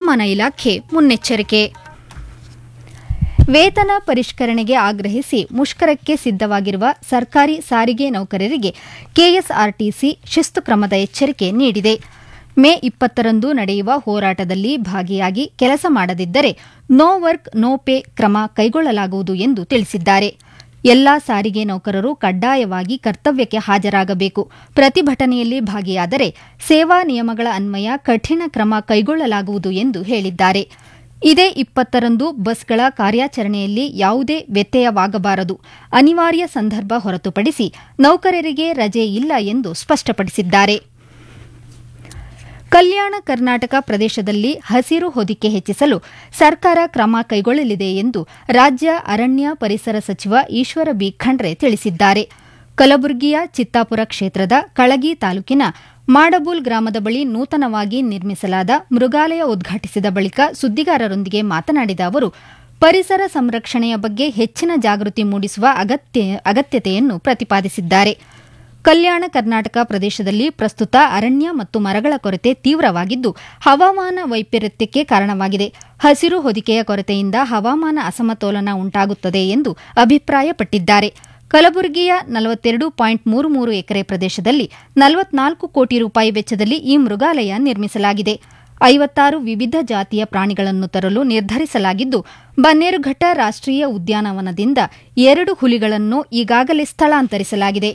ಹವಾಮಾನ ಇಲಾಖೆ ಮುನ್ನೆಚ್ಚರಿಕೆ ವೇತನ ಪರಿಷ್ಕರಣೆಗೆ ಆಗ್ರಹಿಸಿ ಮುಷ್ಕರಕ್ಕೆ ಸಿದ್ದವಾಗಿರುವ ಸರ್ಕಾರಿ ಸಾರಿಗೆ ನೌಕರರಿಗೆ ಕೆಎಸ್ಆರ್ಟಿಸಿ ಶಿಸ್ತು ಕ್ರಮದ ಎಚ್ಚರಿಕೆ ನೀಡಿದೆ ಮೇ ಇಪ್ಪತ್ತರಂದು ನಡೆಯುವ ಹೋರಾಟದಲ್ಲಿ ಭಾಗಿಯಾಗಿ ಕೆಲಸ ಮಾಡದಿದ್ದರೆ ನೋ ವರ್ಕ್ ನೋ ಪೇ ಕ್ರಮ ಕೈಗೊಳ್ಳಲಾಗುವುದು ಎಂದು ತಿಳಿಸಿದ್ದಾರೆ ಎಲ್ಲಾ ಸಾರಿಗೆ ನೌಕರರು ಕಡ್ಡಾಯವಾಗಿ ಕರ್ತವ್ಯಕ್ಕೆ ಹಾಜರಾಗಬೇಕು ಪ್ರತಿಭಟನೆಯಲ್ಲಿ ಭಾಗಿಯಾದರೆ ಸೇವಾ ನಿಯಮಗಳ ಅನ್ವಯ ಕಠಿಣ ಕ್ರಮ ಕೈಗೊಳ್ಳಲಾಗುವುದು ಎಂದು ಹೇಳಿದ್ದಾರೆ ಇದೇ ಇಪ್ಪತ್ತರಂದು ಬಸ್ಗಳ ಕಾರ್ಯಾಚರಣೆಯಲ್ಲಿ ಯಾವುದೇ ವ್ಯತ್ಯಯವಾಗಬಾರದು ಅನಿವಾರ್ಯ ಸಂದರ್ಭ ಹೊರತುಪಡಿಸಿ ನೌಕರರಿಗೆ ರಜೆ ಇಲ್ಲ ಎಂದು ಸ್ಪಷ್ಟಪಡಿಸಿದ್ದಾರೆ ಕಲ್ಯಾಣ ಕರ್ನಾಟಕ ಪ್ರದೇಶದಲ್ಲಿ ಹಸಿರು ಹೊದಿಕೆ ಹೆಚ್ಚಿಸಲು ಸರ್ಕಾರ ಕ್ರಮ ಕೈಗೊಳ್ಳಲಿದೆ ಎಂದು ರಾಜ್ಯ ಅರಣ್ಯ ಪರಿಸರ ಸಚಿವ ಈಶ್ವರ ಬಿ ಖಂಡ್ರೆ ತಿಳಿಸಿದ್ದಾರೆ ಕಲಬುರಗಿಯ ಚಿತ್ತಾಪುರ ಕ್ಷೇತ್ರದ ಕಳಗಿ ತಾಲೂಕಿನ ಮಾಡಬೂಲ್ ಗ್ರಾಮದ ಬಳಿ ನೂತನವಾಗಿ ನಿರ್ಮಿಸಲಾದ ಮೃಗಾಲಯ ಉದ್ಘಾಟಿಸಿದ ಬಳಿಕ ಸುದ್ದಿಗಾರರೊಂದಿಗೆ ಮಾತನಾಡಿದ ಅವರು ಪರಿಸರ ಸಂರಕ್ಷಣೆಯ ಬಗ್ಗೆ ಹೆಚ್ಚಿನ ಜಾಗೃತಿ ಮೂಡಿಸುವ ಅಗತ್ಯತೆಯನ್ನು ಪ್ರತಿಪಾದಿಸಿದ್ದಾರೆ ಕಲ್ಯಾಣ ಕರ್ನಾಟಕ ಪ್ರದೇಶದಲ್ಲಿ ಪ್ರಸ್ತುತ ಅರಣ್ಯ ಮತ್ತು ಮರಗಳ ಕೊರತೆ ತೀವ್ರವಾಗಿದ್ದು ಹವಾಮಾನ ವೈಪರೀತ್ಯಕ್ಕೆ ಕಾರಣವಾಗಿದೆ ಹಸಿರು ಹೊದಿಕೆಯ ಕೊರತೆಯಿಂದ ಹವಾಮಾನ ಅಸಮತೋಲನ ಉಂಟಾಗುತ್ತದೆ ಎಂದು ಅಭಿಪ್ರಾಯಪಟ್ಟಿದ್ದಾರೆ ಕಲಬುರಗಿಯ ನಲವತ್ತೆರಡು ಪಾಯಿಂಟ್ ಮೂರು ಮೂರು ಎಕರೆ ಪ್ರದೇಶದಲ್ಲಿ ನಲವತ್ನಾಲ್ಕು ಕೋಟಿ ರೂಪಾಯಿ ವೆಚ್ಚದಲ್ಲಿ ಈ ಮೃಗಾಲಯ ನಿರ್ಮಿಸಲಾಗಿದೆ ಐವತ್ತಾರು ವಿವಿಧ ಜಾತಿಯ ಪ್ರಾಣಿಗಳನ್ನು ತರಲು ನಿರ್ಧರಿಸಲಾಗಿದ್ದು ಬನ್ನೇರುಘಟ್ಟ ರಾಷ್ಟೀಯ ಉದ್ಯಾನವನದಿಂದ ಎರಡು ಹುಲಿಗಳನ್ನು ಈಗಾಗಲೇ ಸ್ಥಳಾಂತರಿಸಲಾಗಿದೆ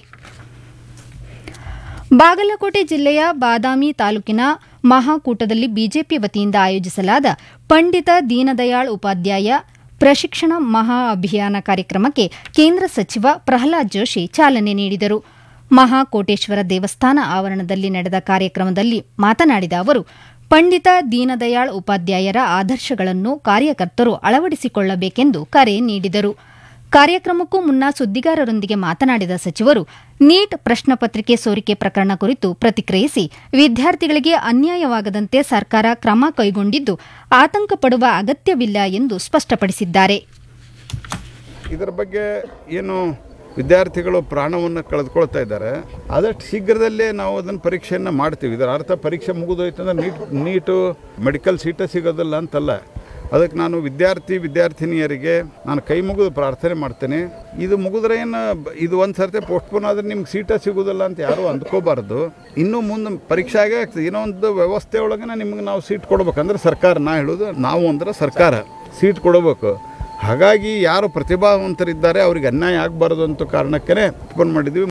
ಬಾಗಲಕೋಟೆ ಜಿಲ್ಲೆಯ ಬಾದಾಮಿ ತಾಲೂಕಿನ ಮಹಾಕೂಟದಲ್ಲಿ ಬಿಜೆಪಿ ವತಿಯಿಂದ ಆಯೋಜಿಸಲಾದ ಪಂಡಿತ ದೀನದಯಾಳ್ ಉಪಾಧ್ಯಾಯ ಪ್ರಶಿಕ್ಷಣ ಮಹಾ ಅಭಿಯಾನ ಕಾರ್ಯಕ್ರಮಕ್ಕೆ ಕೇಂದ್ರ ಸಚಿವ ಪ್ರಹ್ಲಾದ್ ಜೋಶಿ ಚಾಲನೆ ನೀಡಿದರು ಮಹಾಕೋಟೇಶ್ವರ ದೇವಸ್ಥಾನ ಆವರಣದಲ್ಲಿ ನಡೆದ ಕಾರ್ಯಕ್ರಮದಲ್ಲಿ ಮಾತನಾಡಿದ ಅವರು ಪಂಡಿತ ದೀನದಯಾಳ್ ಉಪಾಧ್ಯಾಯರ ಆದರ್ಶಗಳನ್ನು ಕಾರ್ಯಕರ್ತರು ಅಳವಡಿಸಿಕೊಳ್ಳಬೇಕೆಂದು ಕರೆ ನೀಡಿದರು ಕಾರ್ಯಕ್ರಮಕ್ಕೂ ಮುನ್ನ ಸುದ್ದಿಗಾರರೊಂದಿಗೆ ಮಾತನಾಡಿದ ಸಚಿವರು ನೀಟ್ ಪ್ರಶ್ನಪತ್ರಿಕೆ ಸೋರಿಕೆ ಪ್ರಕರಣ ಕುರಿತು ಪ್ರತಿಕ್ರಿಯಿಸಿ ವಿದ್ಯಾರ್ಥಿಗಳಿಗೆ ಅನ್ಯಾಯವಾಗದಂತೆ ಸರ್ಕಾರ ಕ್ರಮ ಕೈಗೊಂಡಿದ್ದು ಆತಂಕ ಪಡುವ ಅಗತ್ಯವಿಲ್ಲ ಎಂದು ಸ್ಪಷ್ಟಪಡಿಸಿದ್ದಾರೆ ಇದರ ಬಗ್ಗೆ ಏನು ವಿದ್ಯಾರ್ಥಿಗಳು ಪ್ರಾಣವನ್ನು ಕಳೆದುಕೊಳ್ತಾ ಇದ್ದಾರೆ ಆದಷ್ಟು ಶೀಘ್ರದಲ್ಲೇ ನಾವು ಅದನ್ನು ಪರೀಕ್ಷೆಯನ್ನು ಮಾಡ್ತೀವಿ ಇದರ ಅರ್ಥ ಪರೀಕ್ಷೆ ಮುಗಿದೋಯ್ತು ಅಂದ್ರೆ ನೀಟ್ ನೀಟು ಮೆಡಿಕಲ್ ಸೀಟೇ ಸಿಗೋದಿಲ್ಲ ಅಂತಲ್ಲ ಅದಕ್ಕೆ ನಾನು ವಿದ್ಯಾರ್ಥಿ ವಿದ್ಯಾರ್ಥಿನಿಯರಿಗೆ ನಾನು ಕೈ ಮುಗಿದು ಪ್ರಾರ್ಥನೆ ಮಾಡ್ತೇನೆ ಇದು ಮುಗಿದ್ರೆ ಏನು ಇದು ಒಂದು ಸರ್ತಿ ಪೋಸ್ಟ್ಪೋನ್ ಆದರೆ ನಿಮ್ಗೆ ಸೀಟೇ ಸಿಗೋದಿಲ್ಲ ಅಂತ ಯಾರೂ ಅಂದ್ಕೋಬಾರ್ದು ಇನ್ನೂ ಮುಂದೆ ಪರೀಕ್ಷೆ ಆಗೇ ಆಗ್ತದೆ ಏನೋ ಒಂದು ವ್ಯವಸ್ಥೆ ಒಳಗೆ ನಿಮ್ಗೆ ನಾವು ಸೀಟ್ ಕೊಡ್ಬೇಕಂದ್ರೆ ಸರ್ಕಾರ ನಾ ಹೇಳೋದು ನಾವು ಅಂದ್ರೆ ಸರ್ಕಾರ ಸೀಟ್ ಕೊಡಬೇಕು ಹಾಗಾಗಿ ಯಾರು ಪ್ರತಿಭಾವಂತರಿದ್ದಾರೆ ಅವ್ರಿಗೆ ಅನ್ಯಾಯ ಆಗಬಾರ್ದು ಅಂತ ಕಾರಣಕ್ಕೇ ಓಪನ್ ಮಾಡಿದ್ವಿ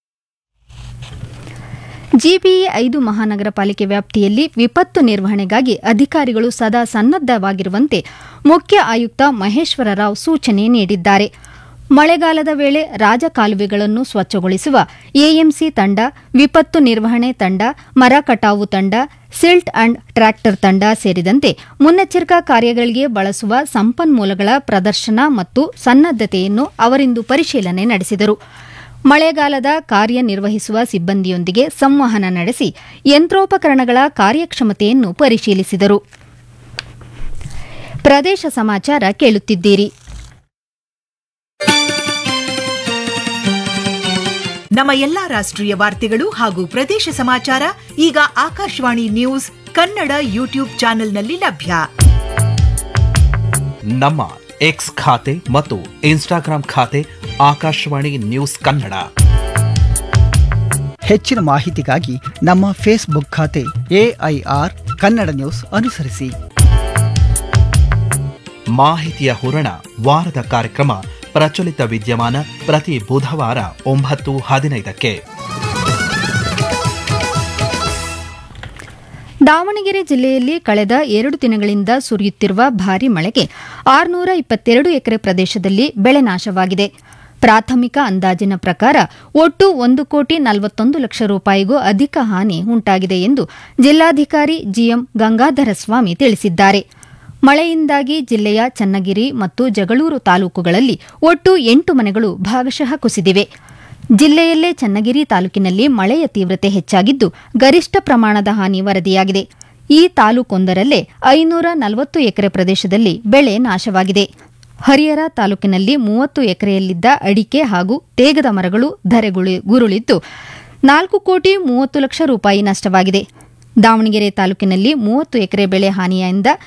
ಜಿಬಿಇ ಐದು ಮಹಾನಗರ ಪಾಲಿಕೆ ವ್ಯಾಪ್ತಿಯಲ್ಲಿ ವಿಪತ್ತು ನಿರ್ವಹಣೆಗಾಗಿ ಅಧಿಕಾರಿಗಳು ಸದಾ ಸನ್ನದ್ದವಾಗಿರುವಂತೆ ಮುಖ್ಯ ಆಯುಕ್ತ ಮಹೇಶ್ವರ ರಾವ್ ಸೂಚನೆ ನೀಡಿದ್ದಾರೆ ಮಳೆಗಾಲದ ವೇಳೆ ರಾಜಕಾಲುವೆಗಳನ್ನು ಸ್ವಚ್ಛಗೊಳಿಸುವ ಎಎಂಸಿ ತಂಡ ವಿಪತ್ತು ನಿರ್ವಹಣೆ ತಂಡ ಮರ ಕಟಾವು ತಂಡ ಸಿಲ್ಟ್ ಅಂಡ್ ಟ್ರ್ಯಾಕ್ಟರ್ ತಂಡ ಸೇರಿದಂತೆ ಮುನ್ನೆಚ್ಚರಿಕಾ ಕಾರ್ಯಗಳಿಗೆ ಬಳಸುವ ಸಂಪನ್ಮೂಲಗಳ ಪ್ರದರ್ಶನ ಮತ್ತು ಸನ್ನದ್ದತೆಯನ್ನು ಅವರಿಂದು ಪರಿಶೀಲನೆ ನಡೆಸಿದರು ಮಳೆಗಾಲದ ಕಾರ್ಯನಿರ್ವಹಿಸುವ ಸಿಬ್ಬಂದಿಯೊಂದಿಗೆ ಸಂವಹನ ನಡೆಸಿ ಯಂತ್ರೋಪಕರಣಗಳ ಕಾರ್ಯಕ್ಷಮತೆಯನ್ನು ಪರಿಶೀಲಿಸಿದರು ಪ್ರದೇಶ ಸಮಾಚಾರ ಕೇಳುತ್ತಿದ್ದೀರಿ ನಮ್ಮ ಎಲ್ಲಾ ರಾಷ್ಟ್ರೀಯ ವಾರ್ತೆಗಳು ಹಾಗೂ ಪ್ರದೇಶ ಸಮಾಚಾರ ಈಗ ಆಕಾಶವಾಣಿ ನ್ಯೂಸ್ ಕನ್ನಡ ಯೂಟ್ಯೂಬ್ ಚಾನೆಲ್ನಲ್ಲಿ ಲಭ್ಯ ನಮ್ಮ ಎಕ್ಸ್ ಖಾತೆ ಮತ್ತು ಇನ್ಸ್ಟಾಗ್ರಾಂ ಖಾತೆ ಆಕಾಶವಾಣಿ ನ್ಯೂಸ್ ಕನ್ನಡ ಹೆಚ್ಚಿನ ಮಾಹಿತಿಗಾಗಿ ನಮ್ಮ ಫೇಸ್ಬುಕ್ ಖಾತೆ ಎಐಆರ್ ಕನ್ನಡ ನ್ಯೂಸ್ ಅನುಸರಿಸಿ ಮಾಹಿತಿಯ ಹೂರಣ ವಾರದ ಕಾರ್ಯಕ್ರಮ ಪ್ರಚಲಿತ ವಿದ್ಯಮಾನ ಪ್ರತಿ ಬುಧವಾರ ಒಂಬತ್ತು ಹದಿನೈದಕ್ಕೆ ದಾವಣಗೆರೆ ಜಿಲ್ಲೆಯಲ್ಲಿ ಕಳೆದ ಎರಡು ದಿನಗಳಿಂದ ಸುರಿಯುತ್ತಿರುವ ಭಾರೀ ಮಳೆಗೆ ಆರುನೂರ ಇಪ್ಪತ್ತೆರಡು ಎಕರೆ ಪ್ರದೇಶದಲ್ಲಿ ಬೆಳೆ ನಾಶವಾಗಿದೆ ಪ್ರಾಥಮಿಕ ಅಂದಾಜಿನ ಪ್ರಕಾರ ಒಟ್ಟು ಒಂದು ಕೋಟಿ ನಲವತ್ತೊಂದು ಲಕ್ಷ ರೂಪಾಯಿಗೂ ಅಧಿಕ ಹಾನಿ ಉಂಟಾಗಿದೆ ಎಂದು ಜಿಲ್ಲಾಧಿಕಾರಿ ಜಿಎಂ ಗಂಗಾಧರ ಸ್ವಾಮಿ ತಿಳಿಸಿದ್ದಾರೆ ಮಳೆಯಿಂದಾಗಿ ಜಿಲ್ಲೆಯ ಚನ್ನಗಿರಿ ಮತ್ತು ಜಗಳೂರು ತಾಲೂಕುಗಳಲ್ಲಿ ಒಟ್ಟು ಎಂಟು ಮನೆಗಳು ಭಾಗಶಃ ಕುಸಿದಿವೆ ಜಿಲ್ಲೆಯಲ್ಲೇ ಚನ್ನಗಿರಿ ತಾಲೂಕಿನಲ್ಲಿ ಮಳೆಯ ತೀವ್ರತೆ ಹೆಚ್ಚಾಗಿದ್ದು ಗರಿಷ್ಠ ಪ್ರಮಾಣದ ಹಾನಿ ವರದಿಯಾಗಿದೆ ಈ ತಾಲೂಕೊಂದರಲ್ಲೇ ಐನೂರ ನಲವತ್ತು ಎಕರೆ ಪ್ರದೇಶದಲ್ಲಿ ಬೆಳೆ ನಾಶವಾಗಿದೆ ಹರಿಹರ ತಾಲೂಕಿನಲ್ಲಿ ಮೂವತ್ತು ಎಕರೆಯಲ್ಲಿದ್ದ ಅಡಿಕೆ ಹಾಗೂ ತೇಗದ ಮರಗಳು ಧರೆಗುರುಳಿದ್ದು ನಾಲ್ಕು ಕೋಟಿ ಮೂವತ್ತು ಲಕ್ಷ ರೂಪಾಯಿ ನಷ್ಟವಾಗಿದೆ ದಾವಣಗೆರೆ ತಾಲೂಕಿನಲ್ಲಿ ಮೂವತ್ತು ಎಕರೆ ಬೆಳೆ ಹಾನಿಯಿಂದ